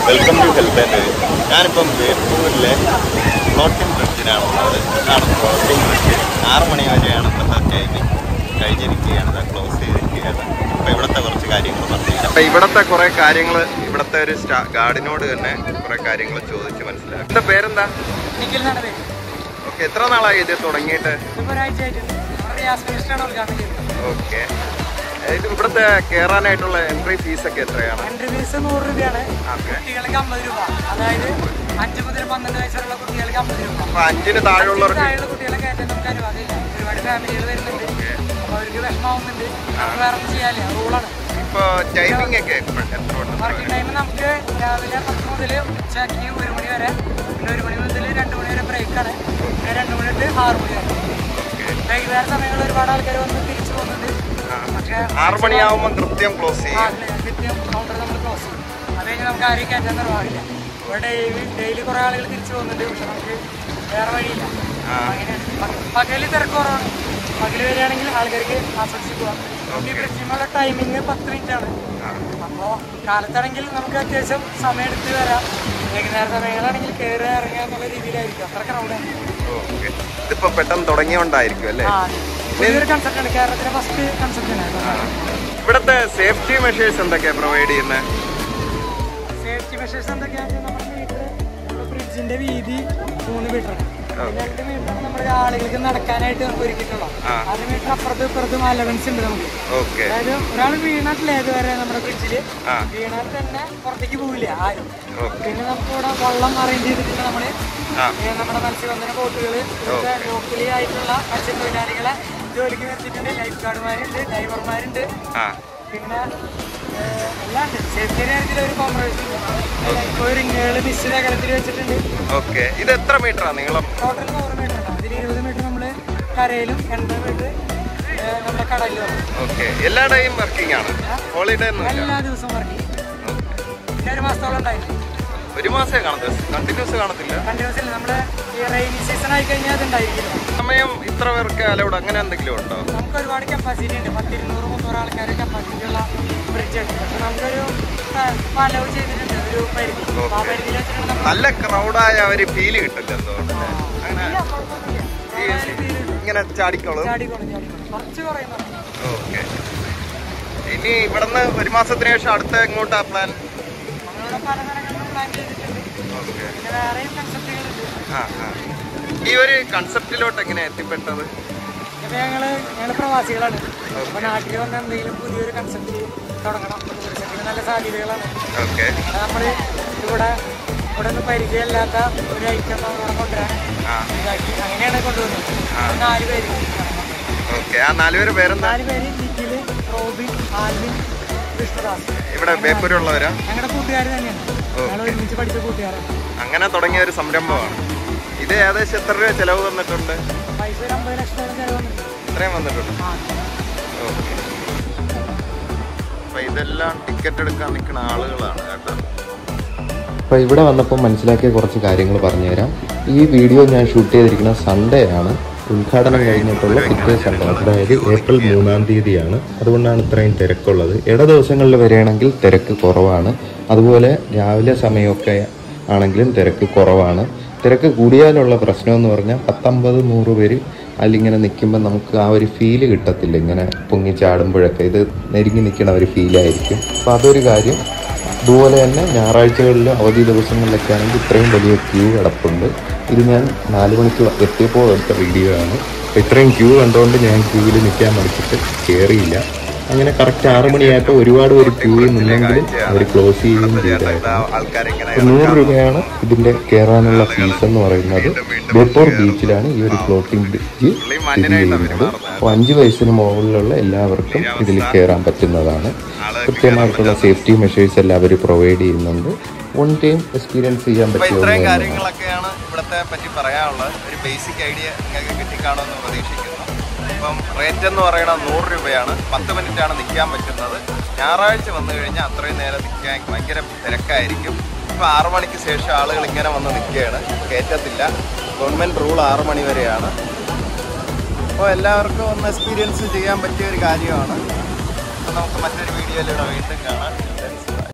Welcome to health and ഞാനിപ്പം ബേപ്പൂരിലെ floating ബ്രിഡ്ജിനാണുള്ളത് ഇതാണ് floating bridge ആറ് മണി വരെയാണ് ഇന്നത്തെ ടൈമിംഗ് കഴിഞ്ഞിരിക്കുകയാണ് ഇത് ക്ലോസ് ചെയ്തിരിക്കുകയാണ് അപ്പോൾ ഇവിടുത്തെ കുറച്ച് കാര്യങ്ങൾ പറഞ്ഞു അപ്പോൾ ഇവിടുത്തെ കുറേ കാര്യങ്ങൾ ഇവിടുത്തെ ഒരു സ്റ്റാ ഗാർഡിനോട് തന്നെ കുറേ കാര്യങ്ങൾ ചോദിച്ച് മനസ്സിലാക്കും എൻ്റെ പേരെന്താ നിഖിൽ എന്നാണ് പേര് ഓക്കെ എത്ര നാളായി ഇത് തുടങ്ങിയിട്ട് ഇതിപ്പോ ഒരാഴ്ച ആയിട്ടുണ്ട് നമ്മുടെ ഗ്യാസ് മിനിസ്റ്ററാണ് ഉദ്ഘാടനം ചെയ്തത് ഓക്കെ ഇത് ഇവിടുത്തെ കയറാനായിട്ടുള്ള എൻട്രി ഫീസൊക്കെ എത്രയാണ് എൻട്രി ഫീസ് നൂറ് രൂപയാണ് ഓക്കെ കുട്ടികൾക്ക് അമ്പത് രൂപ അതായത് അഞ്ച് മുതൽ പന്ത്രണ്ട് വയസ്സുള്ള കുട്ടികൾക്ക് അമ്പത് രൂപ അപ്പോൾ അഞ്ചിന് താഴെയുള്ളവർക്ക് താഴെയുള്ള കുട്ടികളെ കയറ്റാൻ നമുക്ക് അനുവാദമില്ല ഒരുപാട് ഫാമിലികൾ വരുന്നുണ്ട് അപ്പൊ അവർക്ക് വിഷമാവുന്നുണ്ട് നമുക്ക് വേറെ ഒന്നും ചെയ്യാനില്ല റൂളാണ് ഇപ്പോൾ ടൈമിംഗ് ഒക്കെ എത്ര ഉണ്ട് വർക്കിംഗ് ടൈം നമുക്ക് രാവിലെ പത്ത് മുതൽ ഉച്ചയ്ക്ക് ഒരു മണി വരെ പിന്നെ ഒരു മണി മുതൽ രണ്ട് മണി വരെ ബ്രേക്കാണ് പിന്നെ രണ്ട് മണി തൊട്ട് ആറ് മണി വരെ വൈകുന്നേരം സമയങ്ങളിൽ ഒരുപാട് ആൾക്കാർ വന്ന് തിരിച്ചു പോകുന്നുണ്ട് പക്ഷേ ആറ് മണിയാവുമ്പോൾ കൃത്യം ക്ലോസ് ആ, ചെയ്യും കൃത്യം കൗണ്ടർ നമ്മൾ ക്ലോസ് ചെയ്യും അത് കഴിഞ്ഞ് നമുക്ക് ആരെയും കയറ്റാൻ നിർവാഹില്ല ഇവിടെ ഡെയിലി ഡെയിലി കുറേ ആളുകൾ തിരിച്ചു പോകുന്നുണ്ട് പക്ഷെ നമുക്ക് വേറെ വഴിയില്ല അങ്ങനെയാണ് പ- പകല് തിരക്ക് കുറവാണ് പകല് വരികയാണെങ്കിൽ ആൾക്കാർക്ക് ആസ്വദിച്ച് പോകാം ഈ ബ്രിഡ്ജിനുള്ള ടൈമിങ് പത്ത് മിനിറ്റ് ആണ് അപ്പോൾ കാലത്താണെങ്കിൽ നമുക്ക് അത്യാവശ്യം സമയം എടുത്ത് വരാം വൈകുന്നേര സമയങ്ങളാണെങ്കിൽ കയറുക ഇറങ്ങുക എന്നുള്ള രീതിയിലായിരിക്കും അത്ര ക്രൗഡാണ് ഓക്കെ ഇതിപ്പോ പെട്ടെന്ന് തുടങ്ങിയോണ്ടായിരിക്കും അല്ലേ ആ പുതിയൊരു കൺസെപ്റ്റാണ് കേരളത്തിലെ ഫസ്റ്റ് കൺസെപ്റ്റാണ് ഇവിടുത്തെ സേഫ്റ്റി മെഷേഴ്സ് എന്തൊക്കെയാ പ്രൊവൈഡ് ചെയ്യുന്നത് സേഫ്റ്റി മെഷേഴ്സ് എന്തൊക്കെയാണെന്ന് നമ്മുടെ മീറ്റർ നമ്മുടെ ബ്രിഡ്ജിന്റെ വീതി മൂന്ന് മീറ്റർ രണ്ട് മീറ്റർ നമ്മുടെ ആളുകൾക്ക് നടക്കാനായിട്ട് നമുക്ക് ഒരുക്കിയിട്ടുള്ളത് അത് മീറ്റർ അപ്പുറത്തും ഇപ്പുറത്തും അലവൻസ് ഉണ്ട് നമുക്ക് ഓക്കെ അതായത് ഒരാൾ വീണിട്ടില്ല ഇതുവരെ നമ്മുടെ ബ്രിഡ്ജില് ആ. വീണാൽ തന്നെ പുറത്തേക്ക് പോവില്ല ആരും ഓക്കെ പിന്നെ നമുക്ക് ഇവിടെ വെള്ളം അറേഞ്ച് ചെയ്തിട്ടുണ്ട് നമ്മള് ആ. ഏ, നമ്മുടെ മത്സ്യബന്ധന ബോട്ടുകള് ഇവിടുത്തെ ലോക്കലി ആയിട്ടുള്ള മത്സ്യത്തൊഴിലാളികളെ ജോലിക്ക് വെച്ചിട്ടുണ്ട് ലൈഫ് ഗാർഡുമാരുണ്ട് ഡ്രൈവർമാരുണ്ട് ആ പിന്നെ ഏഹ്, എല്ലാം ഉണ്ട് സേഫ്റ്റി കാര്യത്തിൽ ഒരു കോംപ്രമൈസ് ഇല്ല ഇപ്പോൾ റിങ്ങുകൾ നിശ്ചിത അകലത്തിൽ വെച്ചിട്ടുണ്ട് ഓക്കെ ഇത് എത്ര മീറ്ററാ നീളം ടോട്ടൽ നൂറ് മീറ്റർ ഉണ്ട് അതിൽ ഇരുപത് മീറ്റർ നമ്മൾ കരയിലും എൺപത് മീറ്റർ നമ്മുടെ കടലിലും ആണ്. ഓക്കെ എല്ലാ ഡേയും വർക്കിംഗ് ആണ് ഹോളിഡേ ഒന്നുമില്ല എല്ലാ ദിവസവും വർക്ക് പിന്നെ ഒരു മാസത്തോളം ഉണ്ടായിരുന്നു ഒരു മാസമേ കാണത്തില്ല കണ്ടിന്യൂസ് കാണത്തില്ല കണ്ടിന്യൂസ് ഇല്ല നമ്മുടെ ഈ റെയിനി സീസൺ ആയി കഴിഞ്ഞാൽ അത് ഉണ്ടായിരിക്കില്ല സമയം ഇത്ര പേർക്ക് അലൗഡ് അങ്ങനെ എന്തെങ്കിലും ഉണ്ടോ നമുക്ക് ഒരുപാട് കപ്പാസിറ്റി ഉണ്ട് പത്തിരുന്നൂറ് മുന്നൂറ് ആൾക്കാർ കപ്പാസിറ്റി ഉള്ള ബ്രിഡ്ജ് ഉണ്ട് പക്ഷെ നമുക്കൊരു അലവ് ചെയ്തിട്ടുണ്ട് ഒരു പരിധി അപ്പൊ ആ പരിധിയിൽ വെച്ചിട്ട് നമ്മൾ നല്ല ക്രൗഡായ ഒരു ഫീല് കിട്ടില്ല എന്തുകൊണ്ട് അങ്ങനെ ഇല്ല, കുഴപ്പമൊന്നുമില്ല. ഈ ഇങ്ങനെ ചാടിക്കോളും ചാടിക്കോളും, ചാടിക്കോളും. കുറച്ച് കുറയുന്നു ഓക്കെ ഇനി ഇവിടുന്ന് ഒരു മാസത്തിന് ശേഷം അടുത്ത എങ്ങോട്ടാ പ്ലാൻ നമ്മളിവിടെ പല സ്ഥലങ്ങളിലും പ്ലാൻ ചെയ്തിട്ടുണ്ട് ഓക്കെ പിന്നെ വേറെയും കൺസെപ്റ്റുകളുണ്ട് ആ ആ ഈ ഒരു കൺസെപ്റ്റിലോട്ട് എങ്ങനെ എത്തിപ്പെട്ടത് ഇപ്പൊ ഞങ്ങള് ഞങ്ങള് പ്രവാസികളാണ് അപ്പൊ നാട്ടിൽ വന്ന എന്തെങ്കിലും പുതിയൊരു കൺസെപ്റ്റ് തുടങ്ങണം ടൂറിസത്തിന് നല്ല സാധ്യതകളാണ് ഓക്കെ അത് നമ്മള് ഇവിടെ ഇവിടെ ഒന്നും പരിചയമില്ലാത്ത ഒരു ഐറ്റം ഇവിടെ കൊണ്ടുവരാൻ ആ ഇതാക്കി അങ്ങനെയാണ് കൊണ്ടുവന്നത് ഒരു നാല് പേര് ഓക്കെ ആ നാലുപേര് പേരെന്താ നാല് പേര് നിഖില് റോബിൻ ആൽവിൻ കൃഷ്ണദാസ് ഇവിടെ ബേപ്പൂരുള്ളവരാ ഞങ്ങളുടെ കൂട്ടുകാർ തന്നെയാണ് ഞങ്ങൾ ഒരുമിച്ച് പഠിച്ച കൂട്ടുകാരാണ് അങ്ങനെ തുടങ്ങിയ ഒരു സംരംഭമാണ് ഇത് ഏകദേശം എത്ര രൂപ ചെലവ് വന്നിട്ടുണ്ട് പൈസ ഒരു അമ്പത് ലക്ഷത്തോളം ചെലവ് വന്നിട്ടുണ്ട് ഇത്രയും വന്നിട്ടുണ്ട് ആ ഓക്കെ അപ്പൊ ഇതെല്ലാം ടിക്കറ്റ് എടുക്കാൻ നിൽക്കുന്ന ആളുകളാണ് കേട്ടോ അപ്പോൾ ഇവിടെ വന്നപ്പോൾ മനസ്സിലാക്കിയ കുറച്ച് കാര്യങ്ങൾ പറഞ്ഞുതരാം ഈ വീഡിയോ ഞാൻ ഷൂട്ട് ചെയ്തിരിക്കുന്ന സൺഡേ ആണ് ഉദ്ഘാടനം കഴിഞ്ഞിട്ടുള്ള പിറ്റേ സൺഡേ അതായത് ഏപ്രിൽ മൂന്നാം തീയതിയാണ് അതുകൊണ്ടാണ് ഇത്രയും തിരക്കുള്ളത് ഇട ദിവസങ്ങളിൽ വരികയാണെങ്കിൽ തിരക്ക് കുറവാണ് അതുപോലെ രാവിലെ സമയമൊക്കെ ആണെങ്കിലും തിരക്ക് കുറവാണ് തിരക്ക് കൂടിയാലുള്ള പ്രശ്നം എന്ന് പറഞ്ഞാൽ പത്തമ്പത് നൂറ് പേര് അതിലിങ്ങനെ നിൽക്കുമ്പോൾ നമുക്ക് ആ ഒരു ഫീല് കിട്ടത്തില്ല ഇങ്ങനെ പൊങ്ങി ചാടുമ്പോഴൊക്കെ ഇത് നെരുങ്ങി നിൽക്കുന്ന ഒരു ഫീലായിരിക്കും അപ്പോൾ അതൊരു കാര്യം അതുപോലെ തന്നെ ഞായറാഴ്ചകളിലും അവധി ദിവസങ്ങളിലൊക്കെ ആണെങ്കിൽ ഇത്രയും വലിയ ക്യൂ കിടപ്പുണ്ട് ഇത് ഞാൻ നാല് മണിക്ക് എത്തിയപ്പോൾ എടുത്ത വീഡിയോ ആണ് അപ്പോൾ ഇത്രയും ക്യൂ കണ്ടുകൊണ്ട് ഞാൻ ക്യൂവിൽ നിൽക്കാൻ മടിച്ചിട്ട് കയറിയില്ല അങ്ങനെ കറക്റ്റ് ആറ് മണിയായപ്പോൾ ഒരുപാട് പേര് ക്യൂവിൽ നിന്നെങ്കിലും അവർ ക്ലോസ് ചെയ്യുകയും ചെയ്തായിരുന്നു ആൾക്കാരിങ്ങനെ അപ്പോൾ നൂറ് രൂപയാണ് ഇതിന്റെ കയറാനുള്ള ഫീസ് എന്ന് പറയുന്നത് ബേപ്പൂർ ബീച്ചിലാണ് ഈ ഒരു ഫ്ലോട്ടിംഗ് ബ്രിഡ്ജ് സ്ഥിതി ചെയ്യുന്നത് അപ്പോൾ അഞ്ച് വയസ്സിന് മുകളിലുള്ള എല്ലാവർക്കും ഇതിൽ കയറാൻ പറ്റുന്നതാണ് കൃത്യമായിട്ടുള്ള സേഫ്റ്റി മെഷേഴ്സ് എല്ലാം അവർ പ്രൊവൈഡ് ചെയ്യുന്നുണ്ട് വൺ ടൈം എക്സ്പീരിയൻസ് ചെയ്യാൻ അപ്പൊ പറ്റിയ ഇത്രയും ഒന്ന് തന്നെയാണ് കാര്യങ്ങളൊക്കെയാണ് ഇവിടത്തെ പറ്റി പറയാനുള്ളത് ഒരു ബേസിക് ഐഡിയ നിങ്ങൾക്ക് കിട്ടിക്കാണുമെന്ന് പ്രതീക്ഷിക്കുന്നു ഇപ്പം റേറ്റ് എന്ന് പറയുന്നത് നൂറ് രൂപയാണ് പത്ത് മിനിറ്റ് ആണ് നിൽക്കാൻ പറ്റുന്നത് ഞായറാഴ്ച വന്നു കഴിഞ്ഞാൽ അത്രയും നേരം നിൽക്കാൻ ഭയങ്കര തിരക്കായിരിക്കും ഇപ്പം ആറു മണിക്ക് ശേഷം ആളുകൾ ഇങ്ങനെ വന്ന് നിൽക്കുകയാണ് കയറ്റത്തില്ല ഗവൺമെൻറ് റൂൾ ആറു മണി വരെയാണ് അപ്പോൾ എല്ലാവർക്കും ഒന്ന് എക്സ്പീരിയൻസ് ചെയ്യാൻ പറ്റിയ ഒരു കാര്യമാണ് അപ്പോൾ നമുക്ക് മറ്റൊരു വീഡിയോയിലൂടെ വീണ്ടും കാണാം